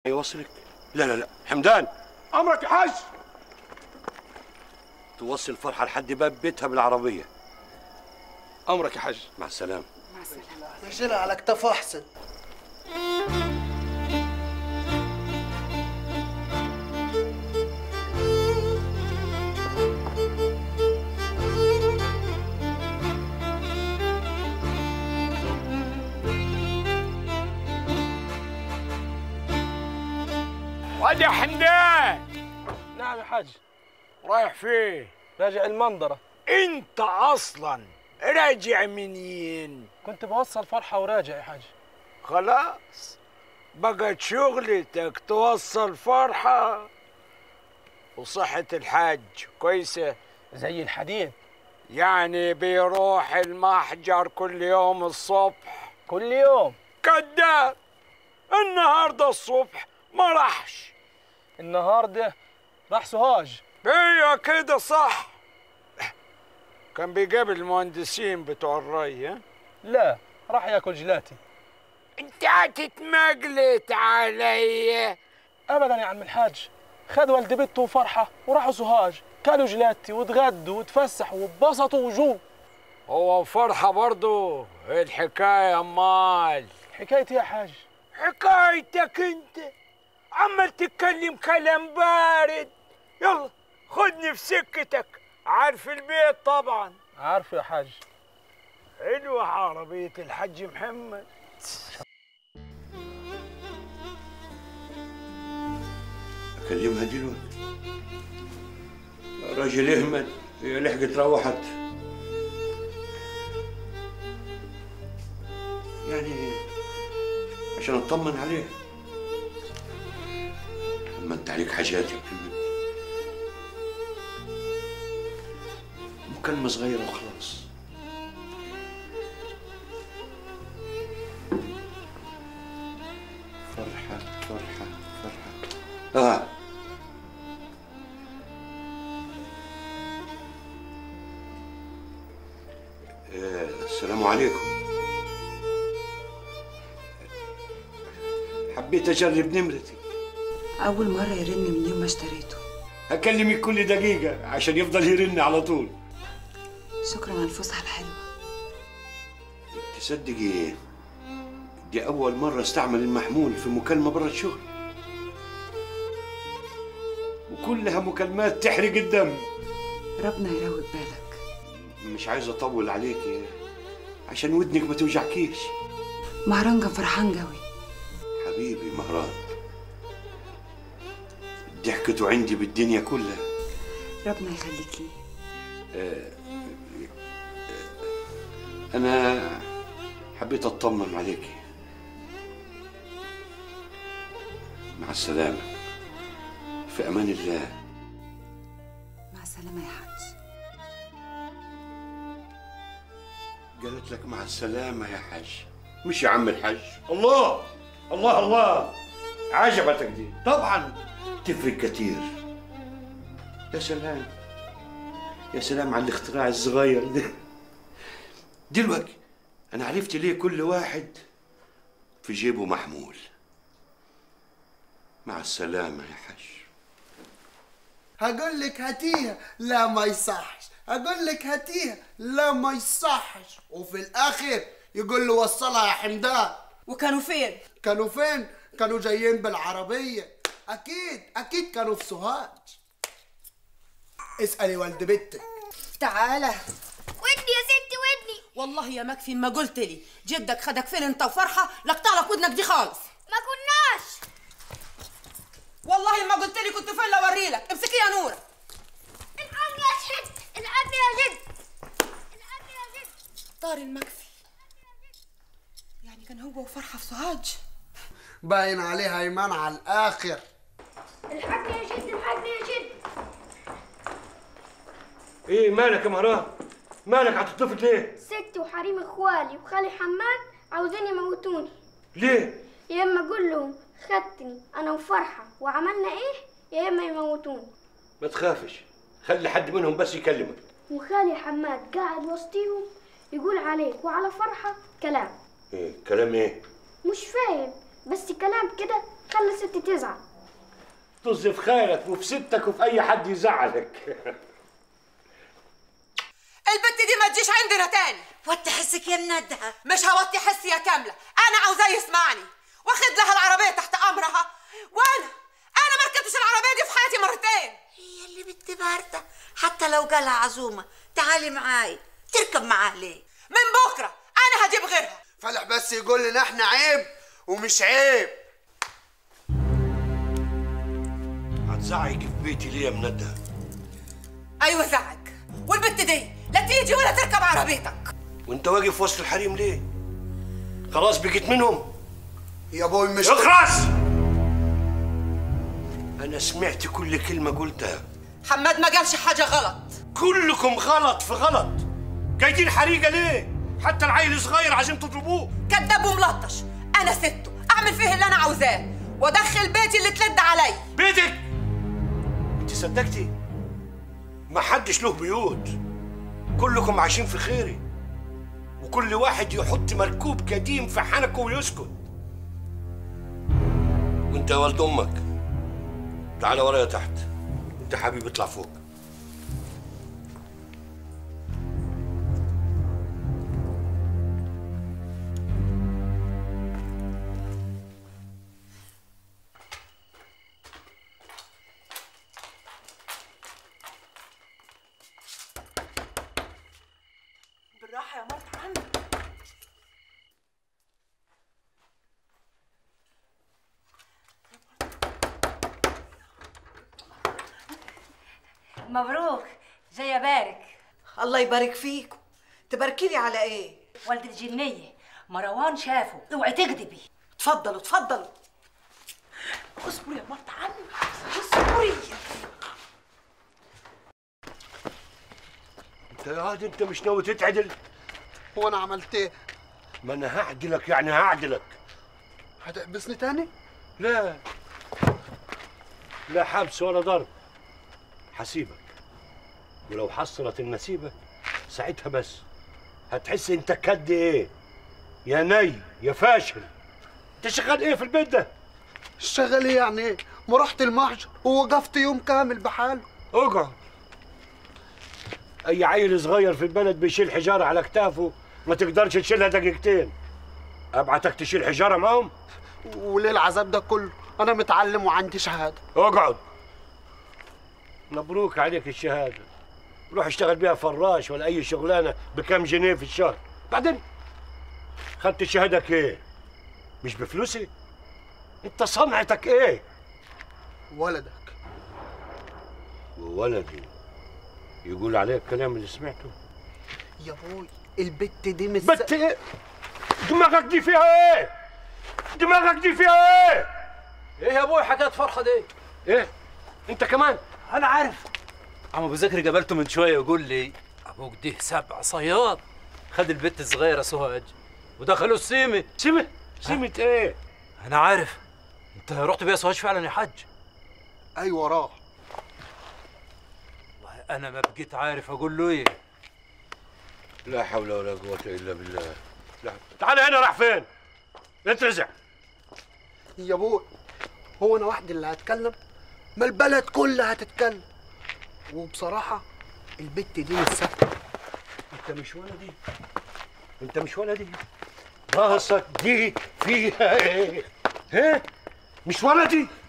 يوصلك لا لا لا حمدان امرك يا حاج توصل فرحة لحد باب بيتها بالعربية امرك يا حاج مع السلامة شيلها على كتافه احسن واد يا حمدان نعم يا حاج رايح فين راجع المنظرة انت اصلا راجع منين كنت بوصل فرحة وراجع يا حاج خلاص بقت شغلتك توصل فرحة وصحة الحاج كويسة زي الحديد يعني بيروح المحجر كل يوم الصبح كل يوم كذاب النهارده الصبح ما راحش النهاردة راح سوهاج هي كده صح كان بيقابل المهندسين بتوع الري ها؟ لا راح ياكل جلاتي انت هتتمجلت عليا ابدا يا عم الحاج خد والد بنته وفرحة وراحوا سوهاج كلوا جلاتي واتغدوا واتفسحوا واتبسطوا وجو هو فرحة برضو ايه الحكاية امال حكايتي يا حاج حكايتك انت عمال تتكلم كلام بارد يلا خدني في سكتك عارف البيت طبعا عارف يا حاج حلوة عربية الحاج محمد أكلمها دلوقتي راجل يهمل هي لحقت روحت يعني عشان اطمن عليه ما انت عليك حاجات يا محمد مكالمة صغيرة وخلاص فرحة فرحة فرحة آه آه، السلام عليكم حبيت أجرب نمرتي أول مرة يرن من يوم ما اشتريته هكلمك كل دقيقة عشان يفضل يرن على طول شكرا على الفسحة الحلوة تصدقي ايه دي أول مرة استعمل المحمول في مكالمة برا الشغل وكلها مكالمات تحرق الدم ربنا يروق بالك مش عايز أطول عليكي عشان ودنك ما توجعكيش مهران كان فرحان قوي حبيبي مهران ضحكته عندي بالدنيا كلها ربنا يخليك ليه أنا حبيت أطمن عليكي مع السلامة في أمان الله مع السلامة يا حاج قالت لك مع السلامة يا حاج مش يا عم الحاج الله الله الله عجبتك دي طبعا تفرق كتير يا سلام يا سلام على الاختراع الصغير ده دلوقتي انا عرفت ليه كل واحد في جيبه محمول مع السلامة يا حاج هقول لك هاتيها لا ما يصحش هقول لك هاتيها لا ما يصحش وفي الاخر يقول له وصلها يا حمدان وكانوا فين؟ كانوا فين كانوا جايين بالعربيه اكيد اكيد كانوا في سوهاج اسالي والد بنتك تعالى ودني يا ستي ودني والله يا مكفي ما قلت لي جدك خدك فين انت وفرحه لقطع لك ودنك دي خالص ما كناش والله ما قلت لي كنت فين لو اوري لك امسكي يا نوره الحقني يا جد الحقني يا جد الحقني يا جد طار المكفي يعني كان هو وفرحه في سوهاج باين عليها ايمان على الاخر الحقني يا جد الحقني يا جد ايه مالك يا مهران مالك هتطفل ليه ستي وحريم اخوالي وخالي حماد عاوزين يموتوني ليه يا اما اقول لهم خدتني انا وفرحه وعملنا ايه يا اما يموتوني ما تخافش خلي حد منهم بس يكلمك وخالي حماد قاعد وسطيهم يقول عليك وعلى فرحه كلام ايه كلام ايه مش فاهم بس كلام كده خلي الست تزعل طز في خيرك وفي ستك وفي اي حد يزعلك البت دي ما تجيش عندنا تاني وطي حسك يا مندها مش هوطي حسي يا كاملة أنا عاوزاه يسمعني واخد لها العربية تحت أمرها وأنا أنا ما ركبتش العربية دي في حياتي مرتين هي اللي بنت باردة حتى لو جالها عزومة تعالي معاي تركب معاه ليه من بكرة أنا هجيب غيرها فلح بس يقول لنا احنا عيب ومش عيب هتزعق في بيتي ليه يا مندة أيوة زعق والبت دي لا تيجي ولا تركب عربيتك وانت واقف وسط الحريم ليه خلاص بقيت منهم يا ابوي مش اخرس انا سمعت كل كلمه قلتها حماد ما قالش حاجة غلط كلكم غلط في غلط جايين حريقه ليه حتى العيل الصغير عايزين تضربوه كذاب وملطش أنا سته أعمل فيه اللي أنا عاوزاه وأدخل بيتي اللي تلد علي بيتك انت صدقتي ما حدش له بيوت كلكم عايشين في خيري وكل واحد يحط مركوب قديم في حنكه ويسكت وانت يا ولد امك تعال ورايا تحت انت حبيبي اطلع فوق بالراحة يا مرت عمي مبروك جاي بارك الله يبارك فيكم تباركي لي على ايه والد الجنية مروان شافه اوعي تكذبي اتفضلوا اتفضلوا اصبري يا مرت عمي اصبري انت يا هادي انت مش ناوي تتعدل هو انا عملت ايه ما انا هعدلك يعني هعدلك هتحبسني تاني لا لا حبس ولا ضرب حسيبك ولو حصلت النسيبة ساعتها بس هتحس انت كد ايه يا ني يا فاشل انت شغال ايه في البيت ده الشغل ايه يعني ايه ما رحت المحجر ووقفت يوم كامل بحاله اقعد اي عيل صغير في البلد بيشيل حجارة على كتافه ما تقدرش تشيلها دقيقتين ابعتك تشيل حجارة معهم وليه العذاب ده كله انا متعلم وعندي شهاده اقعد مبروك عليك الشهادة روح اشتغل بيها فراش ولا أي شغلانة بكم جنيه في الشهر بعدين خدت شهادك ايه؟ مش بفلوسي؟ انت صنعتك ايه؟ ولدك وولدي يقول عليك الكلام اللي سمعته يا ابوي البت دي مش بت ايه؟ دماغك دي فيها ايه؟ دماغك دي فيها ايه؟ ايه يا ابوي حكايه فرحه دي ايه؟ انت كمان؟ انا عارف عم ابو زكري قابلته من شويه يقول لي ابوك ده سبع صياد خد البت الصغيره سهاج ودخلوا السيمه سيمة؟ سيمة ايه؟ انا عارف انت رحت بيها سهاج فعلا يا حاج ايوه راح والله انا ما بقيت عارف اقول له ايه لا حول ولا قوة إلا بالله لا تعال هنا راح فين؟ اترزع يا ابوي هو انا وحدي اللي هتكلم ما البلد كلها هتتكلم وبصراحه البت دي مش سهله انت مش ولدي انت مش ولدي راسك دي فيها ايه؟ ها؟ مش ولدي